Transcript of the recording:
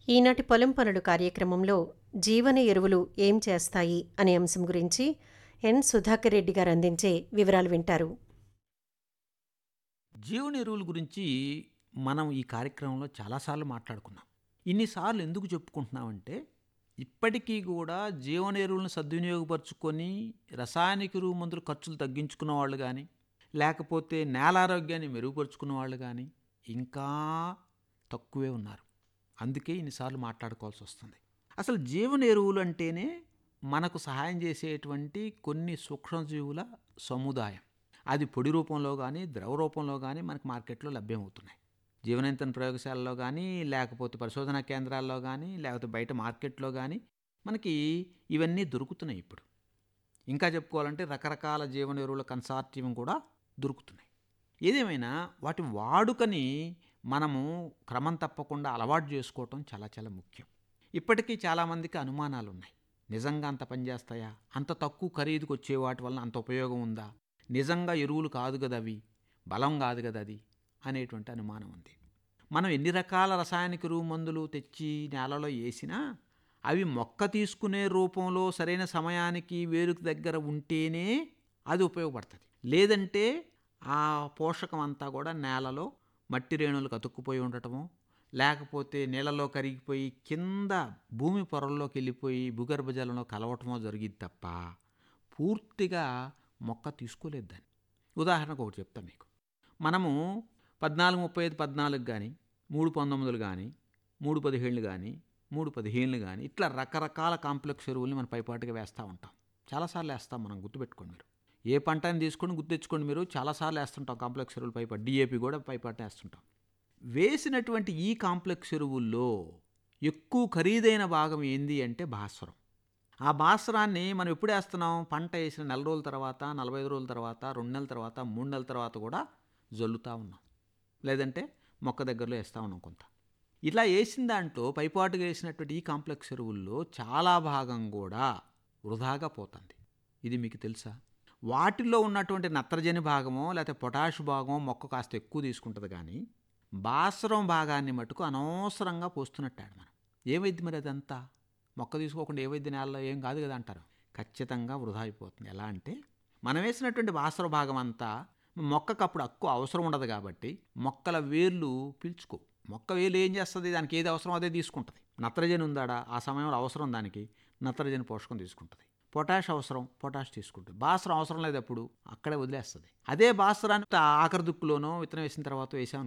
ఈనాటి పొలం పనులు కార్యక్రమంలో జీవన ఎరువులు ఏం చేస్తాయి అనే అంశం గురించి ఎన్ సుధాకర్ రెడ్డి గారు అందించే వివరాలు వింటారు జీవన ఎరువుల గురించి మనం ఈ కార్యక్రమంలో చాలాసార్లు మాట్లాడుకున్నాం ఇన్నిసార్లు ఎందుకు చెప్పుకుంటున్నామంటే ఇప్పటికీ కూడా జీవన ఎరువులను సద్వినియోగపరుచుకొని రసాయనిక ఎరువు మందులు ఖర్చులు తగ్గించుకున్న వాళ్ళు కానీ లేకపోతే నేల ఆరోగ్యాన్ని మెరుగుపరుచుకున్న వాళ్ళు కానీ ఇంకా తక్కువే ఉన్నారు అందుకే ఇన్నిసార్లు మాట్లాడుకోవాల్సి వస్తుంది అసలు జీవన ఎరువులు అంటేనే మనకు సహాయం చేసేటువంటి కొన్ని సూక్ష్మజీవుల సముదాయం అది పొడి రూపంలో కానీ ద్రవ రూపంలో కానీ మనకు మార్కెట్లో లభ్యమవుతున్నాయి జీవనంతన ప్రయోగశాలలో కానీ లేకపోతే పరిశోధనా కేంద్రాల్లో కానీ లేకపోతే బయట మార్కెట్లో కానీ మనకి ఇవన్నీ దొరుకుతున్నాయి ఇప్పుడు ఇంకా చెప్పుకోవాలంటే రకరకాల జీవన ఎరువుల కన్సార్టియం కూడా దొరుకుతున్నాయి ఏదేమైనా వాటి వాడుకని మనము క్రమం తప్పకుండా అలవాటు చేసుకోవటం చాలా చాలా ముఖ్యం ఇప్పటికీ చాలామందికి అనుమానాలు ఉన్నాయి నిజంగా అంత పనిచేస్తాయా అంత తక్కువ ఖరీదుకు వచ్చే వాటి వలన అంత ఉపయోగం ఉందా నిజంగా ఎరువులు కాదు కదా అవి బలం కాదు కదా అది అనేటువంటి అనుమానం ఉంది మనం ఎన్ని రకాల రసాయనిక ఎరువు మందులు తెచ్చి నేలలో వేసినా అవి మొక్క తీసుకునే రూపంలో సరైన సమయానికి వేరుకు దగ్గర ఉంటేనే అది ఉపయోగపడుతుంది లేదంటే ఆ పోషకం అంతా కూడా నేలలో మట్టి రేణులకు అతుక్కుపోయి ఉండటమో లేకపోతే నీళ్ళలో కరిగిపోయి కింద భూమి పొరల్లోకి వెళ్ళిపోయి భూగర్భ జలంలో కలవటమో జరిగింది తప్ప పూర్తిగా మొక్క తీసుకోలేదు దాన్ని ఉదాహరణకు ఒకటి చెప్తా మీకు మనము పద్నాలుగు ముప్పై ఐదు పద్నాలుగు కానీ మూడు పంతొమ్మిదిలు కానీ మూడు పదిహేళ్ళు కానీ మూడు పదిహేళ్ళు కానీ ఇట్లా రకరకాల కాంప్లెక్స్ ఎరువుల్ని మనం పైపాటుగా వేస్తూ ఉంటాం చాలాసార్లు వేస్తాం మనం గుర్తుపెట్టుకోండి మీరు ఏ పంటని తీసుకొని గుర్తెచ్చుకోండి మీరు చాలాసార్లు వేస్తుంటాం కాంప్లెక్స్ ఎరువులు పైపాటు డిఏపి కూడా పైపాటు వేస్తుంటాం వేసినటువంటి ఈ కాంప్లెక్స్ ఎరువుల్లో ఎక్కువ ఖరీదైన భాగం ఏంది అంటే భాస్వరం ఆ భాస్వరాన్ని మనం ఎప్పుడు వేస్తున్నాం పంట వేసిన నెల రోజుల తర్వాత నలభై ఐదు రోజుల తర్వాత రెండు నెలల తర్వాత మూడు నెలల తర్వాత కూడా జల్లుతూ ఉన్నాం లేదంటే మొక్క దగ్గరలో వేస్తూ ఉన్నాం కొంత ఇలా వేసిన దాంట్లో పైపాటుగా వేసినటువంటి ఈ కాంప్లెక్స్ ఎరువుల్లో చాలా భాగం కూడా వృధాగా పోతుంది ఇది మీకు తెలుసా వాటిల్లో ఉన్నటువంటి నత్రజని భాగమో లేకపోతే పొటాష్ భాగమో మొక్క కాస్త ఎక్కువ తీసుకుంటుంది కానీ భాస్వరం భాగాన్ని మటుకు అనవసరంగా పోస్తున్నట్టాడు మనం ఏమైంది మరి అదంతా మొక్క తీసుకోకుండా ఏవైద్య నేలలో ఏం కాదు కదా అంటారు ఖచ్చితంగా వృధా అయిపోతుంది ఎలా అంటే మనం వేసినటువంటి భాస్వర భాగం అంతా మొక్కకు అప్పుడు ఎక్కువ అవసరం ఉండదు కాబట్టి మొక్కల వేర్లు పీల్చుకో మొక్క వేలు ఏం చేస్తుంది దానికి ఏది అవసరం అదే తీసుకుంటుంది నత్రజని ఉందాడా ఆ సమయంలో అవసరం దానికి నత్రజని పోషకం తీసుకుంటుంది పొటాష్ అవసరం పొటాష్ తీసుకుంటుంది భాస్వరం అవసరం లేదు అప్పుడు అక్కడే వదిలేస్తుంది అదే భాస్వరాన్ని ఆఖరి దుక్కులోనో విత్తనం వేసిన తర్వాత వేసాం